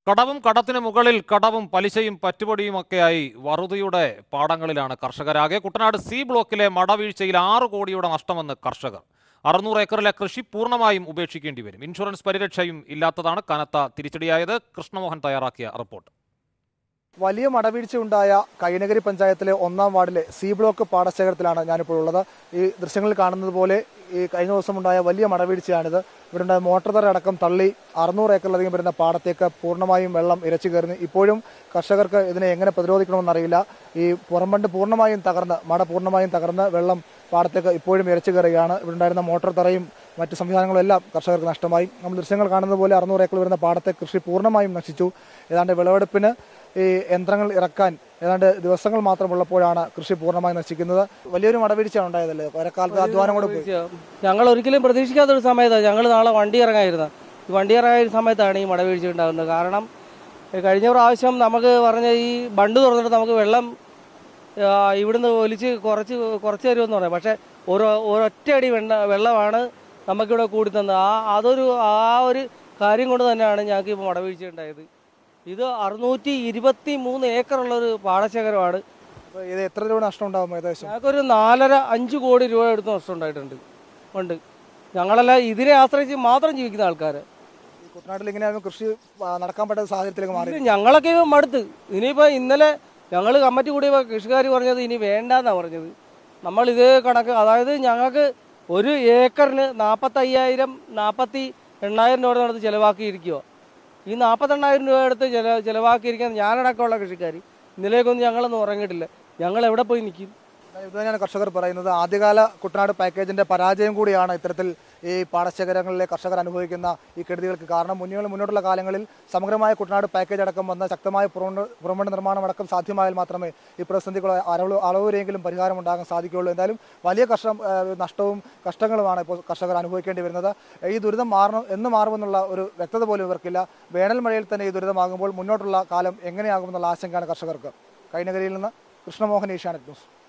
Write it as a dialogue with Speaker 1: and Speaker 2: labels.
Speaker 1: കടവും കടത്തിന് മുകളിൽ കടവും പലിശയും പറ്റുപടിയുമൊക്കെയായി വറുതിയുടെ പാടങ്ങളിലാണ് കർഷകരാകെ കുട്ടനാട് സി ബ്ലോക്കിലെ മടവീഴ്ചയിൽ ആറ് കോടിയുടെ നഷ്ടമെന്ന് കർഷകർ അറുന്നൂറ് ഏക്കറിലെ കൃഷി പൂർണ്ണമായും ഉപേക്ഷിക്കേണ്ടി വരും ഇൻഷുറൻസ് പരിരക്ഷയും ഇല്ലാത്തതാണ് കനത്ത തിരിച്ചടിയായത് കൃഷ്ണമോഹൻ തയ്യാറാക്കിയ റിപ്പോർട്ട്
Speaker 2: വലിയ മടവീഴ്ച ഉണ്ടായ കൈനഗരി പഞ്ചായത്തിലെ ഒന്നാം വാർഡിലെ സി ബ്ലോക്ക് പാടശേഖരത്തിലാണ് ഞാനിപ്പോൾ ഉള്ളത് ഈ ദൃശ്യങ്ങളിൽ കാണുന്നത് പോലെ ഈ കഴിഞ്ഞ ദിവസം ഉണ്ടായ വലിയ മടവീഴ്ചയാണിത് ഇവിടെ ഉണ്ടായ മോട്ടോർ തറ അടക്കം തള്ളി അറുന്നൂറ് ഏക്കറിലധികം വരുന്ന പാടത്തേക്ക് പൂർണ്ണമായും വെള്ളം ഇരച്ചു കയറുന്നു ഇപ്പോഴും കർഷകർക്ക് ഇതിനെ എങ്ങനെ പ്രതിരോധിക്കണമെന്നറിയില്ല ഈ പുറംബണ്ട് പൂർണ്ണമായും തകർന്ന് മട പൂർണ്ണമായും തകർന്ന് വെള്ളം പാടത്തേക്ക് ഇപ്പോഴും ഇരച്ചു കയറുകയാണ് ഇവിടെ ഉണ്ടായിരുന്ന മോട്ടോർ തറയും മറ്റ് സംവിധാനങ്ങളും എല്ലാം കർഷകർക്ക് നഷ്ടമായി നമ്മൾ ദൃശ്യങ്ങൾ കാണുന്നത് പോലെ അറുന്നൂറ് ഏക്കർ വരുന്ന പാടത്തെ കൃഷി പൂർണ്ണമായും നശിച്ചു ഏതാണ്ട് വിളവെടുപ്പിന് ഈ യന്ത്രങ്ങൾ ഇറക്കാൻ ഏതാണ്ട് ദിവസങ്ങൾ മാത്രമുള്ളപ്പോഴാണ് കൃഷി പൂർണ്ണമായി നശിക്കുന്നത് വലിയൊരു മടവീഴ്ചയാണ് ഉണ്ടായതല്ലേ ഒരക്കാലത്ത് അധ്വാനം കൂടെ പോയി
Speaker 3: ഞങ്ങൾ ഒരിക്കലും പ്രതീക്ഷിക്കാത്ത ഒരു സമയത്താണ് ഞങ്ങൾ നാളെ വണ്ടി ഇറങ്ങായിരുന്നത് ഈ വണ്ടി ഇറങ്ങായ സമയത്താണ് ഈ മടവീഴ്ച ഉണ്ടാകുന്നത് കാരണം ഈ കഴിഞ്ഞ പ്രാവശ്യം നമുക്ക് പറഞ്ഞ ഈ ബണ്ട് തുറന്നിട്ട് നമുക്ക് വെള്ളം ആ, ഇവിടുന്ന് ഒലിച്ച് കുറച്ച് കുറച്ച് തരുമെന്ന് പറയാം പക്ഷേ ഒരു ഒരൊറ്റയടി വെണ്ണ വെള്ളമാണ് നമുക്കിവിടെ കൂടി തന്നത് ആ അതൊരു ആ ഒരു കാര്യം കൊണ്ട് തന്നെയാണ് ഞങ്ങൾക്ക് ഇപ്പോൾ മടവീഴ്ച ഉണ്ടായത് ഇത് അറുന്നൂറ്റി ഇരുപത്തി മൂന്ന് ഏക്കറുള്ള ഒരു പാടശേഖരമാണ്
Speaker 2: അപ്പൊ ഇത് എത്ര രൂപ നഷ്ടം ഉണ്ടാവും ഏകദേശം
Speaker 3: ഞങ്ങൾക്കൊരു നാലര അഞ്ച് കോടി രൂപ എടുത്ത് നഷ്ടം ഉണ്ടായിട്ടുണ്ട് ഉണ്ട് ഞങ്ങളെല്ലാം ഇതിനെ ആശ്രയിച്ച് മാത്രം ജീവിക്കുന്ന ആൾക്കാർ
Speaker 2: ഈ കുട്ടനാട്ടിൽ ഇങ്ങനെ കൃഷി ആ, നടക്കാൻ പറ്റാത്ത സാഹചര്യത്തിലേക്ക് മാറി
Speaker 3: ഞങ്ങളൊക്കെ ഇപ്പം മടുത്ത് ഇനിയിപ്പോൾ ഇന്നലെ ഞങ്ങൾ കമ്മിറ്റി കൂടിയപ്പോൾ കൃഷിക്കാർ പറഞ്ഞത് ഇനി വേണ്ടെന്നാണ് പറഞ്ഞത് നമ്മൾ ഇതേ കണക്ക് അതായത് ഞങ്ങൾക്ക് ഒരു ഏക്കറിന് നാൽപ്പത്തയ്യായിരം നാൽപ്പത്തി എണ്ണായിരം രൂപ നടത്ത് ചിലവാക്കിയിരിക്കുക ഈ നാൽപ്പത്തെണ്ണായിരം രൂപ എടുത്ത് ചില ചിലവാക്കിയിരിക്കാൻ ഞാനടക്കമുള്ള കൃഷിക്കാർ ഇന്നലേക്കൊന്നും ഞങ്ങളൊന്നും ഉറങ്ങിയിട്ടില്ല ഞങ്ങൾ എവിടെ പോയി നിൽക്കും
Speaker 2: ഇത് തന്നെയാണ് കർഷകർ പറയുന്നത് ആദ്യകാല കുട്ടനാട് പാക്കേജിന്റെ പരാജയം കൂടിയാണ് ഇത്തരത്തിൽ ഈ പാടശേഖരങ്ങളിലെ കർഷകർ അനുഭവിക്കുന്ന ഈ കെടുതികൾക്ക് കാരണം മുന്നോട്ട് മുന്നോട്ടുള്ള കാലങ്ങളിൽ സമഗ്രമായ കുട്ടനാട് പാക്കേജ് അടക്കം വന്ന ശക്തമായ പുറമ- പുറമണ്ണ് നിർമ്മാണം അടക്കം സാധ്യമായാൽ മാത്രമേ ഈ പ്രതിസന്ധികൾ അളവ് അളവുവരെയെങ്കിലും പരിഹാരം ഉണ്ടാകാൻ സാധിക്കുകയുള്ളൂ എന്തായാലും വലിയ കർഷക നഷ്ടവും കഷ്ടങ്ങളുമാണ് ഇപ്പോൾ കർഷകർ അനുഭവിക്കേണ്ടി വരുന്നത് ഈ ദുരിതം മാറണം എന്ന് മാറുമെന്നുള്ള ഒരു വ്യക്തത പോലും ഇവർക്കില്ല വേനൽ മഴയിൽ തന്നെ ഈ ദുരിതമാകുമ്പോൾ മുന്നോട്ടുള്ള കാലം എങ്ങനെയാകുമെന്നുള്ള ആശങ്കയാണ് കർഷകർക്ക് കൈനഗരിയിൽ നിന്ന് കൃഷ്ണമോഹൻ ഏഷ്യാനെറ്റ് ന്യൂസ്